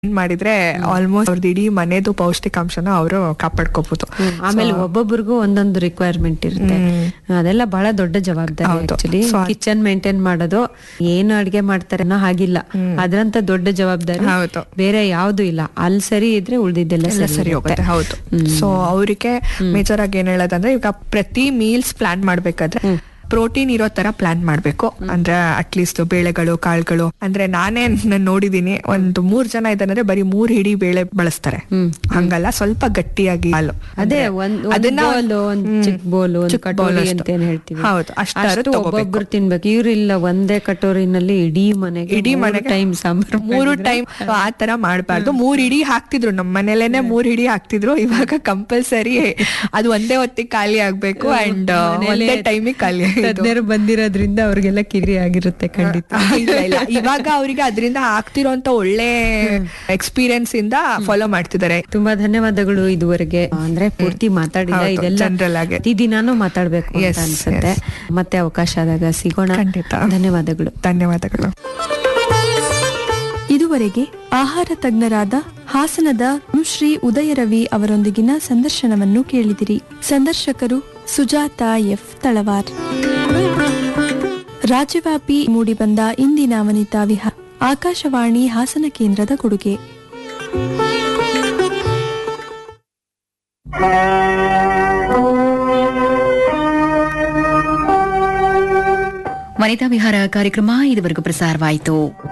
ಏನ್ ಮಾಡಿದ್ರೆ ಆಲ್ಮೋಸ್ಟ್ ಅವ್ರದ್ದು ಇಡೀ ಮನೆದು ಪೌಷ್ಟಿಕಾಂಶನ ಅವರು ಕಾಪಾಡ್ಕೋಬಹುದು ಹ್ಮ್. ಆಮೇಲೆ ಒಬ್ಬೊಬ್ರಿಗೂ ಒಂದೊಂದು ರಿಕ್ವೈರ್ಮೆಂಟ್ ಇರುತ್ತೆ ಅದೆಲ್ಲ ಬಹಳ ದೊಡ್ಡ ಜವಾಬ್ದಾರಿ ಹೌದು. ಆಕ್ಚುಲಿ So, ಕಿಚನ್ ಮೇಂಟೈನ್ ಮಾಡೋದು ಏನು ಅಡ್ಗೆ ಮಾಡ್ತಾರೆ ಅನ್ನೋ ಹಾಗಿಲ್ಲ ಅದ್ರಂತ ದೊಡ್ಡ ಜವಾಬ್ದಾರಿ ಹೌದು. ಬೇರೆ ಯಾವ್ದು ಇಲ್ಲ ಅಲ್ಲಿ ಸರಿ ಇದ್ರೆ ಉಳ್ದಿದ್ದೆಲ್ಲ ಎಲ್ಲ ಸರಿ ಸರಿ ಹೋಗುತ್ತೆ ಹೌದು ಸೊ ಅವ್ರಿಗೆ ಮೇಜರ್ ಆಗಿ ಏನ್ ಹೇಳೋದಂದ್ರೆ ಈಗ ಪ್ರತಿ ಮೀಲ್ಸ್ ಪ್ಲಾನ್ ಮಾಡ್ಬೇಕಾದ್ರೆ ಪ್ರೋಟೀನ್ ಇರೋ ತರ ಪ್ಲಾನ್ ಮಾಡ್ಬೇಕು ಅಂದ್ರೆ ಅಟ್ಲೀಸ್ಟ್ ಬೇಳೆಗಳು ಕಾಳುಗಳು ಅಂದ್ರೆ ನಾನೇ ನಾನ್ ನೋಡಿದೀನಿ ಒಂದು ಮೂರ್ ಜನ ಇದ್ದಾನಂದ್ರೆ ಬರೀ ಮೂರ್ ಹಿಡಿ ಬೇಳೆ ಬಳಸ್ತಾರೆ ಹಂಗಲ್ಲ ಸ್ವಲ್ಪ ಗಟ್ಟಿಯಾಗಿ ಹಾಲು ಅದೇ ಅಂದ್ರೆ ಒಂದ್ ಒಂದ್ ಅದನ್ನ bowl, ಒಂದ್ ಹ್ಮ್. ಚಿಕ್ಕ ಬೋಲ್ ಒಂದ್ ಚಿಕ್ಕ bowl ಕಟೋರಿ ಅಷ್ಟು. ಅಂತ ಏನ್ ಹೇಳ್ತೀವಿ ಹೌದು ಅಷ್ಟಾರು ಅಷ್ಟು ತಗೋಬೇಕು ಒಬ್ಬೊಬ್ರು ತಿನ್ಬೇಕು ಇವ್ರಿಲ್ಲ ಒಂದೇ ಕಟೋರಿನಲ್ಲಿ ಇಡೀ ಮನೆಗೆ ಇಡೀ ಮನೆಗೆ ಟೈಮ್ ಸಾಂಬಾರ್ ಮೂರು ಟೈಮ್ ಆ ತರ ಮಾಡಬಾರ್ದು ಮೂರ್ ಇಡಿ ಹಾಕ್ತಿದ್ರು ನಮ್ಮ ಮನೇಲೇನೆ ಮೂರ್ ಇಡಿ ಹಾಕ್ತಿದ್ರು ಇವಾಗ ಕಂಪಲ್ಸರಿ ಅದು ಒಂದೇ ಹೊತ್ತಿಗೆ ಖಾಲಿ ಆಗ್ಬೇಕು ಅಂಡ್ ಒಂದೇ ಟೈಮಿಗೆ ಖಾಲಿ ಆಗೋದು. ತಜ್ಞರು ಬಂದಿರೋದ್ರಿಂದ ಅವ್ರಿಗೆಲ್ಲ ಕಿರಿ ಆಗಿರುತ್ತೆ ಖಂಡಿತ ಇಲ್ಲ ಇಲ್ಲ ಇವಾಗ ಅವರಿಗೆ ಅದರಿಂದ ಆಗ್ತಿರೋಂತ ಒಳ್ಳೆ ಎಕ್ಸ್ಪೀರಿಯನ್ಸ್ ಇಂದ ಫಾಲೋ ಮಾಡ್ತಿದ್ದಾರೆ ತುಂಬಾ ಧನ್ಯವಾದಗಳು ಇದುವರೆಗೆ ಅಂದ್ರೆ ಪೂರ್ತಿ ಮಾತಾಡಿಲ್ಲ ಹೌದು, ಇದೆಲ್ಲ general ಆಗಿ. ಪ್ರತಿದಿನಾನು ಮಾತಾಡ್ಬೇಕು ಅಂತ Yes, ಅನ್ಸುತ್ತೆ ಮತ್ತೆ ಅವಕಾಶ ಆದಾಗ ಸಿಗೋಣ ಖಂಡಿತ. ಧನ್ಯವಾದಗಳು ಧನ್ಯವಾದಗಳು ಇದುವರೆಗೆ ಆಹಾರ ತಜ್ಞರಾದ ಹಾಸನದ ಶ್ರೀ ಉದಯರವಿ ಅವರೊಂದಿಗಿನ ಸಂದರ್ಶನವನ್ನು ಕೇಳಿದಿರಿ ಸಂದರ್ಶಕರು ಸುಜಾತ ಎಫ್ ತಳವಾರ್ ರಾಜ್ಯವ್ಯಾಪಿ ಮೂಡಿಬಂದ ಇಂದಿನ ವನಿತಾ ವಿಹಾರ ಆಕಾಶವಾಣಿ ಹಾಸನ ಕೇಂದ್ರದ ಕೊಡುಗೆ ವನಿತಾ ವಿಹಾರ ಕಾರ್ಯಕ್ರಮ ಇದುವರೆಗೂ ಪ್ರಸಾರವಾಯಿತು